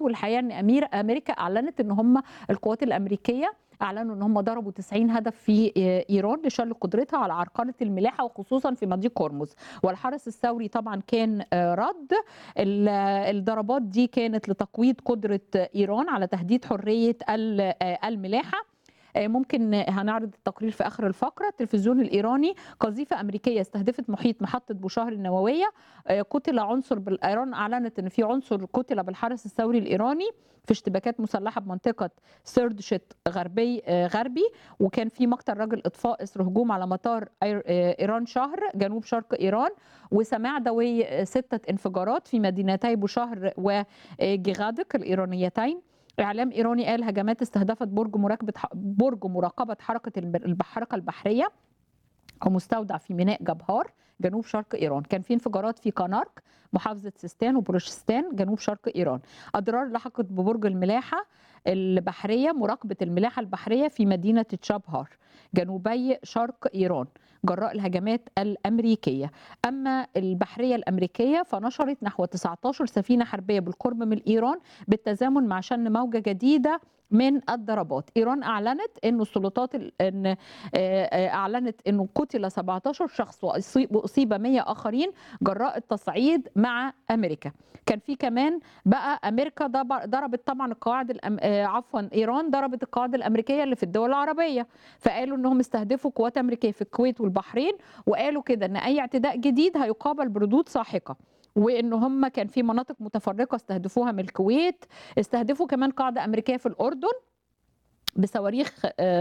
والحقيقه ان أمير امريكا اعلنت ان هم القوات الامريكيه اعلنوا ان هم ضربوا 90 هدف في ايران لشل قدرتها على عرقله الملاحه وخصوصا في مضيق هرمز والحرس الثوري طبعا كان رد الضربات دي كانت لتقويض قدره ايران على تهديد حريه الملاحه ممكن هنعرض التقرير في اخر الفقره التلفزيون الايراني قذيفه امريكيه استهدفت محيط محطه بوشهر النوويه قتل عنصر ايران اعلنت ان في عنصر قتل بالحرس الثوري الايراني في اشتباكات مسلحه بمنطقه سردشت غربي غربي وكان في مقتل رجل اطفاء اثر هجوم على مطار ايران شهر جنوب شرق ايران وسماع دوي سته انفجارات في مدينتي بوشهر وجيغادك الايرانيتين اعلام ايراني قال هجمات استهدفت برج مراقبه برج مراقبه حركه الحركه البحريه ومستودع في ميناء جبهار جنوب شرق ايران كان في انفجارات في كانارك محافظه سيستان وبروشستان جنوب شرق ايران اضرار لحقت ببرج الملاحه البحريه مراقبه الملاحه البحريه في مدينه تشابهار جنوبي شرق ايران جراء الهجمات الامريكيه اما البحريه الامريكيه فنشرت نحو 19 سفينه حربيه بالقرب من ايران بالتزامن مع شن موجه جديده من الضربات ايران اعلنت انه السلطات ان اعلنت انه قتل 17 شخص واصيب 100 اخرين جراء التصعيد مع امريكا كان في كمان بقى امريكا ضربت طبعا القواعد الأم... عفوا ايران ضربت القواعد الامريكيه اللي في الدول العربيه فقالوا انهم استهدفوا قوات امريكيه في الكويت والبحرين وقالوا كده ان اي اعتداء جديد هيقابل بردود ساحقه وان هم كان في مناطق متفرقه استهدفوها من الكويت استهدفوا كمان قاعده امريكيه في الاردن بصواريخ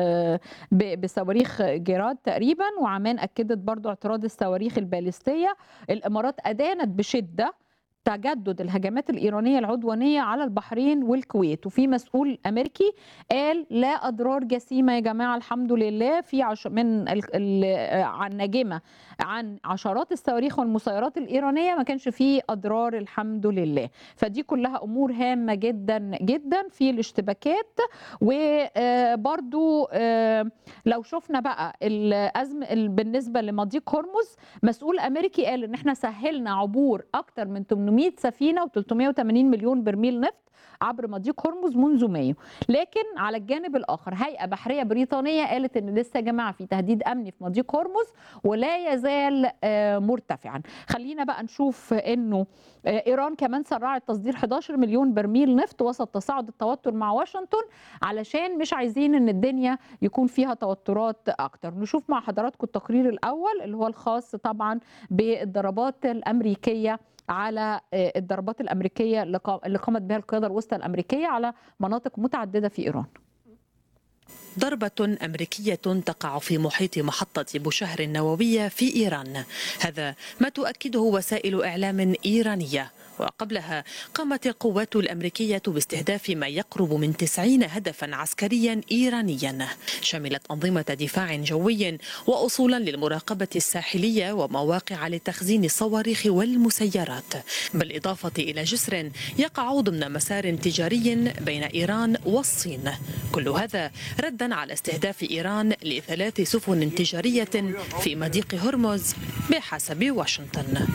بصواريخ جيراد تقريبا وعمان اكدت برضو اعتراض الصواريخ الباليستيه الامارات ادانت بشده تجدد الهجمات الإيرانية العدوانية على البحرين والكويت وفي مسؤول أمريكي قال لا أضرار جسيمة يا جماعة الحمد لله في عش من عن ناجمة عن عشرات الصواريخ والمسيرات الإيرانية ما كانش فيه أضرار الحمد لله فدي كلها أمور هامة جدا جدا في الاشتباكات وبرضو لو شفنا بقى الأزمة بالنسبة لمضيق هرمز مسؤول أمريكي قال إن احنا سهلنا عبور أكتر من 800 800 سفينه و380 مليون برميل نفط عبر مضيق هرمز منذ مايو لكن على الجانب الاخر هيئه بحريه بريطانيه قالت ان لسه يا جماعه في تهديد امني في مضيق هرمز ولا يزال مرتفعا خلينا بقى نشوف انه ايران كمان سرعت تصدير 11 مليون برميل نفط وسط تصاعد التوتر مع واشنطن علشان مش عايزين ان الدنيا يكون فيها توترات اكتر نشوف مع حضراتكم التقرير الاول اللي هو الخاص طبعا بالضربات الامريكيه على الضربات الامريكيه اللي قامت بها القياده الوسطى الامريكيه على مناطق متعدده في ايران. ضربة أمريكية تقع في محيط محطة بوشهر النووية في إيران هذا ما تؤكده وسائل إعلام إيرانية وقبلها قامت القوات الأمريكية باستهداف ما يقرب من 90 هدفا عسكريا إيرانيا شملت أنظمة دفاع جوي وأصولا للمراقبة الساحلية ومواقع لتخزين الصواريخ والمسيرات بالإضافة إلى جسر يقع ضمن مسار تجاري بين إيران والصين كل هذا ردا على استهداف إيران لثلاث سفن تجارية في مضيق هرمز بحسب واشنطن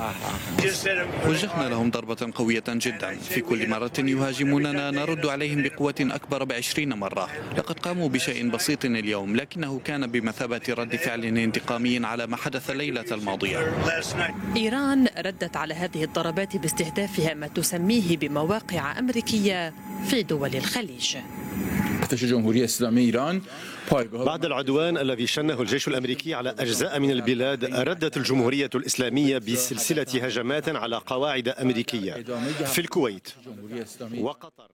وجهنا لهم ضربة قوية جدا في كل مرة يهاجموننا نرد عليهم بقوة أكبر بعشرين مرة لقد قاموا بشيء بسيط اليوم لكنه كان بمثابة رد فعل انتقامي على ما حدث الليلة الماضية إيران ردت على هذه الضربات باستهدافها ما تسميه بمواقع أمريكية في دول الخليج جمهورية الإسلامية إيران بعد العدوان الذي شنه الجيش الامريكي على اجزاء من البلاد ردت الجمهوريه الاسلاميه بسلسله هجمات على قواعد امريكيه في الكويت وقطر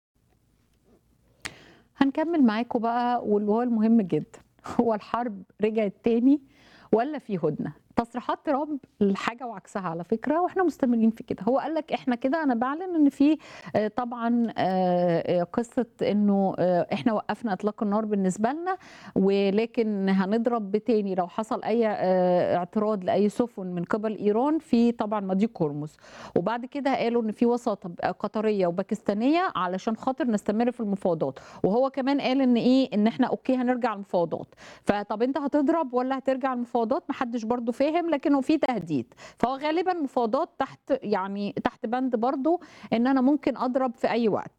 هنكمل معاكم بقى واللي هو المهم جدا هو الحرب رجعت تاني ولا في هدنه تصريحات ترامب الحاجه وعكسها على فكره واحنا مستمرين في كده هو قال لك احنا كده انا بعلن ان في طبعا قصه انه احنا وقفنا اطلاق النار بالنسبه لنا ولكن هنضرب تاني لو حصل اي اعتراض لاي سفن من قبل ايران في طبعا مضيق هرمز وبعد كده قالوا ان في وساطه قطريه وباكستانيه علشان خاطر نستمر في المفاوضات وهو كمان قال ان ايه ان احنا اوكي هنرجع المفاوضات فطب انت هتضرب ولا هترجع المفاوضات محدش برضو فاهم فاهم لكنه في تهديد فهو غالبا مفاوضات تحت يعني تحت بند برضو ان انا ممكن اضرب في اي وقت